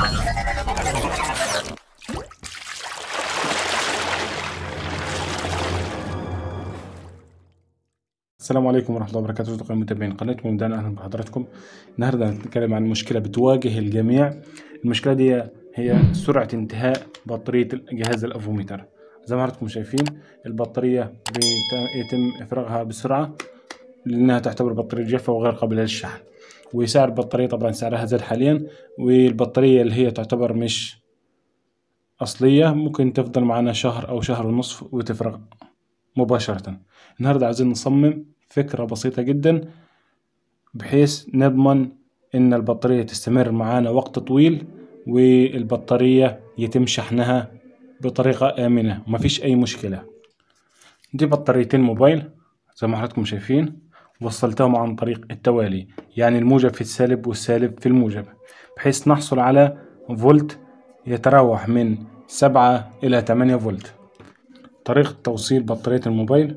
السلام عليكم ورحمة الله وبركاته أصدقائي المتابعين قناتكم ومدانا أهلا بحضراتكم النهاردة هنتكلم عن مشكلة بتواجه الجميع المشكلة دي هي سرعة انتهاء بطارية جهاز الأفوميتر زي ما حضراتكم شايفين البطارية بيتم إفراغها بسرعة لأنها تعتبر بطارية جافة وغير قابلة للشحن وسعر البطارية طبعا سعرها زاد حاليا والبطارية اللي هي تعتبر مش أصلية ممكن تفضل معنا شهر أو شهر ونصف وتفرغ مباشرة النهاردة عايزين نصمم فكرة بسيطة جدا بحيث نضمن إن البطارية تستمر معانا وقت طويل والبطارية يتم شحنها بطريقة آمنة ومفيش أي مشكلة دي بطاريتين موبايل زي ما حضراتكم شايفين وصلتهم عن طريق التوالي يعني الموجب في السالب والسالب في الموجب بحيث نحصل على فولت يتراوح من سبعة إلى تمانية فولت طريقة توصيل بطارية الموبايل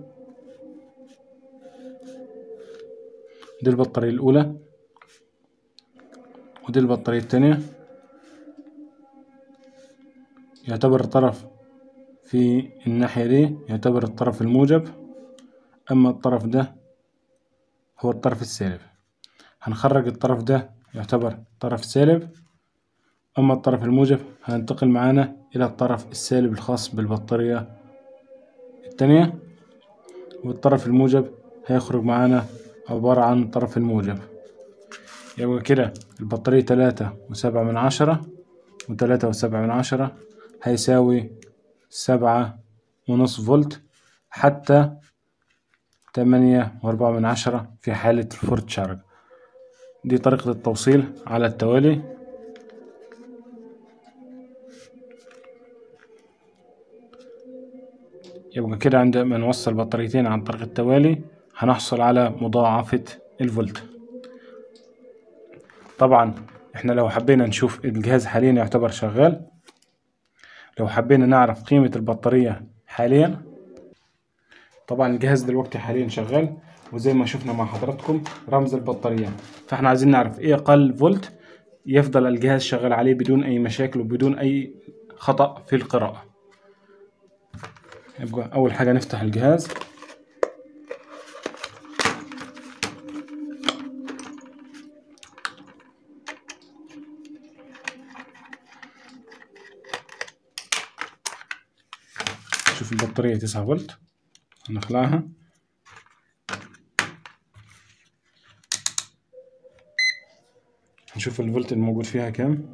دي البطارية الأولى ودي البطارية التانية يعتبر الطرف في الناحية دي يعتبر الطرف الموجب أما الطرف ده هو الطرف السالب هنخرج الطرف ده يعتبر طرف سالب أما الطرف الموجب هننتقل معانا إلى الطرف السالب الخاص بالبطارية التانية والطرف الموجب هيخرج معانا عبارة عن الطرف الموجب يبقى كده البطارية تلاتة وسبعة من عشرة وتلاتة وسبعة من عشرة هيساوي سبعة ونص فولت حتى تمانية وأربعة من عشرة في حالة الفورت شارج دي طريقة التوصيل على التوالي يبقى كده عندما نوصل بطاريتين عن طريق التوالي هنحصل على مضاعفة الفولت طبعا احنا لو حبينا نشوف الجهاز حاليا يعتبر شغال لو حبينا نعرف قيمة البطارية حاليا طبعا الجهاز دلوقتي حاليا شغال وزي ما شفنا مع حضراتكم رمز البطارية فاحنا عايزين نعرف ايه اقل فولت يفضل الجهاز شغال عليه بدون اي مشاكل وبدون اي خطأ في القراءة يبقى اول حاجة نفتح الجهاز شوف البطارية تسعة فولت نخلعها نشوف الفولت الموجود فيها كام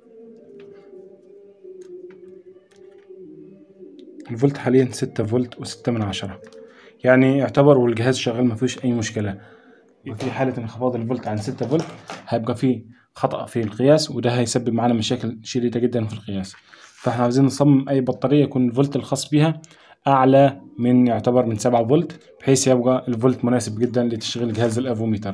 الفولت حاليا ستة فولت وستة من عشرة يعني يعتبر والجهاز شغال مفيش أي مشكلة في حالة انخفاض الفولت عن ستة فولت هيبقى فيه خطأ في القياس وده هيسبب معانا مشاكل شديدة جدا في القياس فاحنا عاوزين نصمم أي بطارية يكون الفولت الخاص بها أعلى من يعتبر من سبعة فولت بحيث يبقى الفولت مناسب جدا لتشغيل جهاز الأفوميتر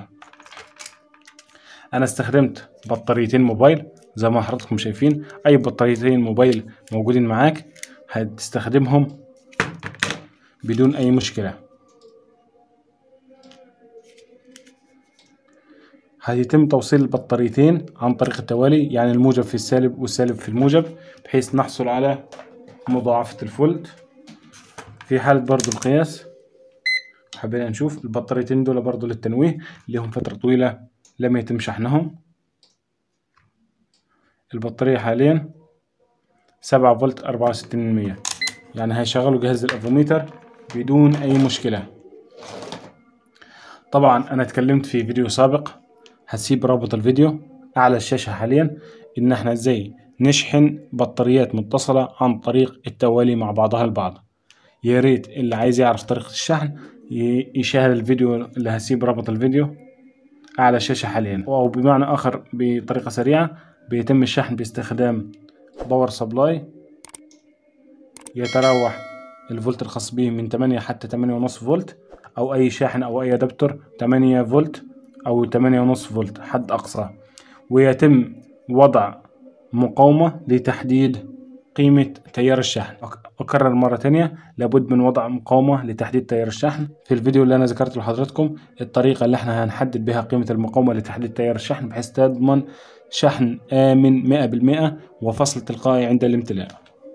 أنا استخدمت بطاريتين موبايل زي ما حضراتكم شايفين أي بطاريتين موبايل موجودين معاك هتستخدمهم بدون أي مشكلة هيتم توصيل البطاريتين عن طريق التوالي يعني الموجب في السالب والسالب في الموجب بحيث نحصل على مضاعفة الفولت في حالة برضو القياس حبينا نشوف البطاريتين دول برضو للتنويه لهم فترة طويلة لم يتم شحنهم البطارية حاليا سبعة فولت أربعة وستين مية يعني هيشغلوا جهاز الأفوميتر بدون أي مشكلة طبعا أنا اتكلمت في فيديو سابق هسيب رابط الفيديو أعلى الشاشة حاليا إن احنا ازاي نشحن بطاريات متصلة عن طريق التوالي مع بعضها البعض يا ريت اللي عايز يعرف طريقة الشحن يشاهد الفيديو اللي هسيب رابط الفيديو أعلى الشاشة حاليا أو بمعنى آخر بطريقة سريعة بيتم الشحن باستخدام باور سبلاي يتراوح الفولت الخاص به من 8 حتى 8 ونص فولت أو أي شاحن أو أي أدابتر 8 فولت أو 8 ونص فولت حد أقصى ويتم وضع مقاومة لتحديد قيمة تيار الشحن أكرر مرة تانية لابد من وضع مقاومة لتحديد تيار الشحن في الفيديو اللي أنا ذكرت لحضراتكم الطريقة اللي احنا هنحدد بها قيمة المقاومة لتحديد تيار الشحن بحيث تضمن شحن آمن مئة بالمئة وفصل تلقائي عند الامتلاء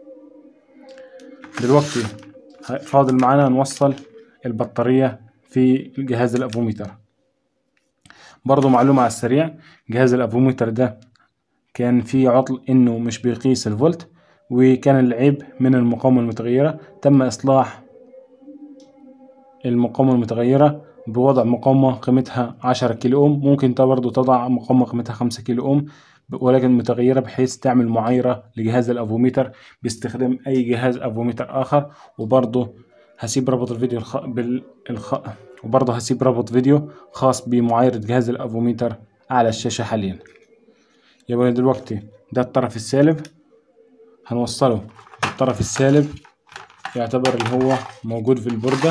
دلوقتي فاضل معانا نوصل البطارية في جهاز الأفوميتر برضو معلومة على السريع جهاز الأفوميتر ده كان فيه عطل إنه مش بيقيس الفولت وكان العيب من المقاومة المتغيرة تم إصلاح المقاومة المتغيرة بوضع مقاومة قيمتها عشرة كيلو أوم ممكن برضو تضع مقاومة قيمتها خمسة كيلو أوم ولكن متغيرة بحيث تعمل معايرة لجهاز الأفوميتر باستخدام أي جهاز أفوميتر آخر وبرضو هسيب رابط الفيديو الخ... بالخ... وبرضه هسيب رابط فيديو خاص بمعايرة جهاز الأفوميتر على الشاشة حاليا يبقى دلوقتي ده الطرف السالب هنوصله الطرف السالب يعتبر اللي هو موجود في البوردة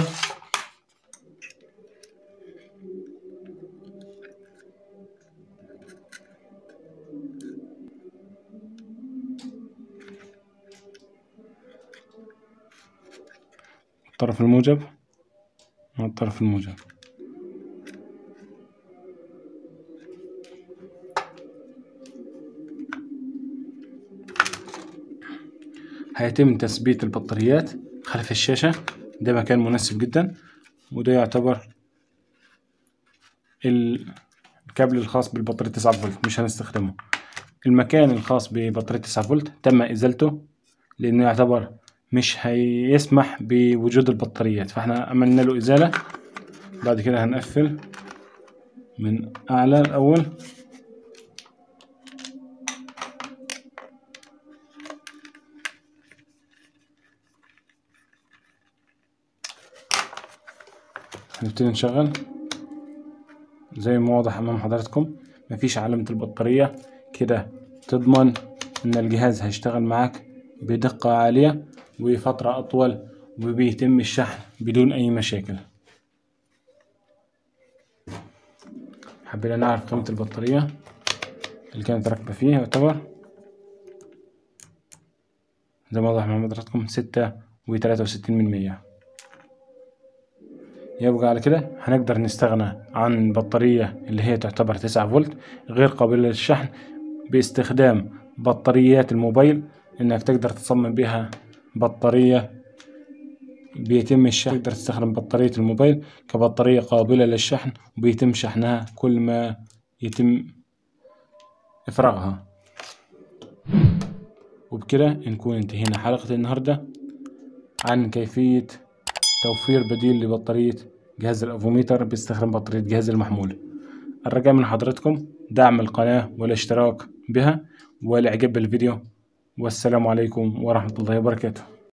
الطرف الموجب مع الطرف الموجب هيتم تثبيت البطاريات خلف الشاشة ده مكان مناسب جدا وده يعتبر الكابل الخاص بالبطارية 9 فولت مش هنستخدمه المكان الخاص ببطارية 9 فولت تم إزالته لأنه يعتبر مش هيسمح بوجود البطاريات فاحنا عملنا له إزالة بعد كده هنقفل من أعلى الأول هنبتدي نشغل زي ما واضح امام حضراتكم مفيش علامة البطارية كده تضمن ان الجهاز هيشتغل معاك بدقة عالية وفترة اطول وبيتم الشحن بدون اي مشاكل حبينا نعرف قيمة البطارية اللي كانت راكبة فيه يعتبر زي ما واضح امام حضراتكم ستة وتلاتة وستين من مية يبقى على كده هنقدر نستغنى عن البطارية اللي هي تعتبر تسعة فولت غير قابلة للشحن باستخدام بطاريات الموبايل انك تقدر تصمم بها بطارية بيتم الشحن تقدر تستخدم بطارية الموبايل كبطارية قابلة للشحن وبيتم شحنها كل ما يتم إفراغها وبكده نكون انتهينا حلقة النهاردة عن كيفية توفير بديل لبطارية جهاز الأفوميتر باستخدام بطارية جهاز المحمول الرجاء من حضرتكم دعم القناة والاشتراك بها والإعجاب بالفيديو والسلام عليكم ورحمة الله وبركاته